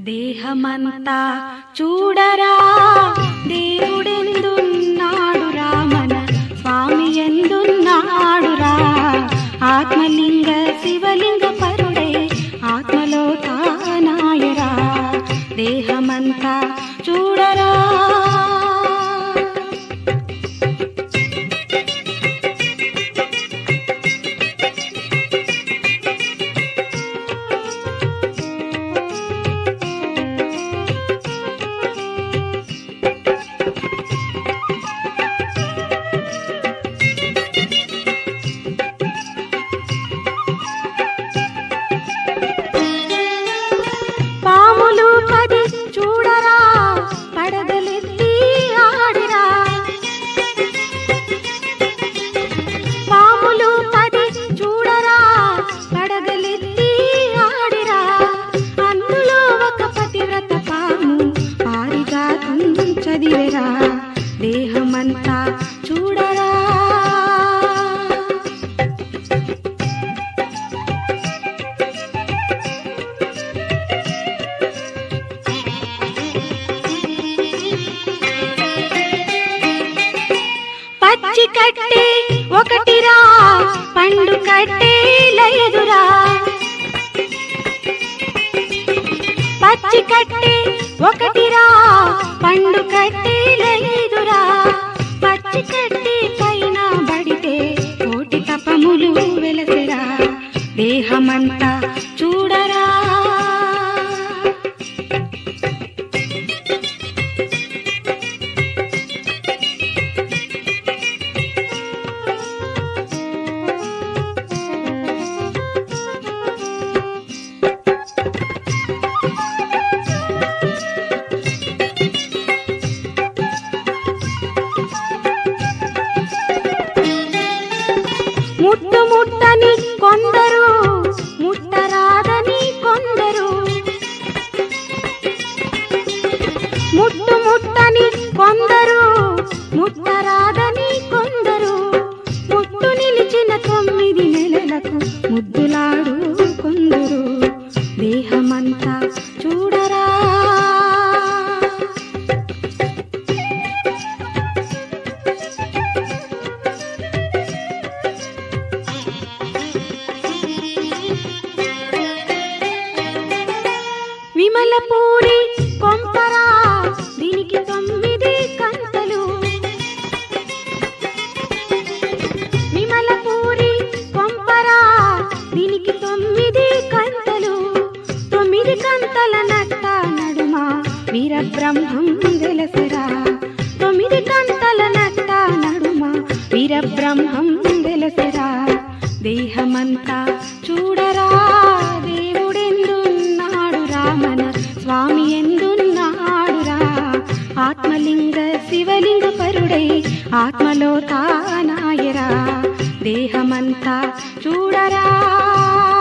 దేహమంతా చూడరా దేవుడెందున్నాడు రామన స్వామి ఎందున్నాడురా ఆత్మలింగ శివలింగ పరుడే ఆత్మలో తానాయరా దేహమంతా చూడరా పాములు పది చూడరా పడగలెత్తి ఆడిరా పాములు పది చూడరా పడగలెత్తి ఆడిరా అందులో ఒక పతివ్రత పాము పారిజాతం చదివెరా దేహమంతా చూడరా పచ్చి కట్టే ఒకటిరా పండు కట్టే లేదురా పచ్చి కట్టే ఒకటిరా పండు కట్టే లేదురా పచ్చి కట్టే పైన బడితే కోటి తపములు వెలసెరా దేహమంతా చూడరా ముట్టు ముట్టని కొందరు ముట్టరాదని కొందరు ముట్టు ముట్టని కొందరు ముట్టరాదని కొందరు ముట్టు నిలిచిన తొమ్మిది నెలలకు ముద్దులాడు కొందరు దేహమంతా చూడరా విమలపూరి కొంపరా దీనికి తొమ్మిది కంతలు విమలపూరి కొంపరా దీనికి తొమ్మిది కంతలు తొమ్మిది కంతల నట్ట నడుమ వీరబ్రహ్మం వెలసరా తొమ్మిది కంతల నట్ట నడుమ వీరబ్రహ్మం వెలసరా దేహమంతా చూడరా దేవుడెందున్నాడు రామన స్వామి ఎందున్నాడురా ఆత్మలింగ శివలింగ పరుడై ఆత్మలో తానాయరా దేహమంతా చూడరా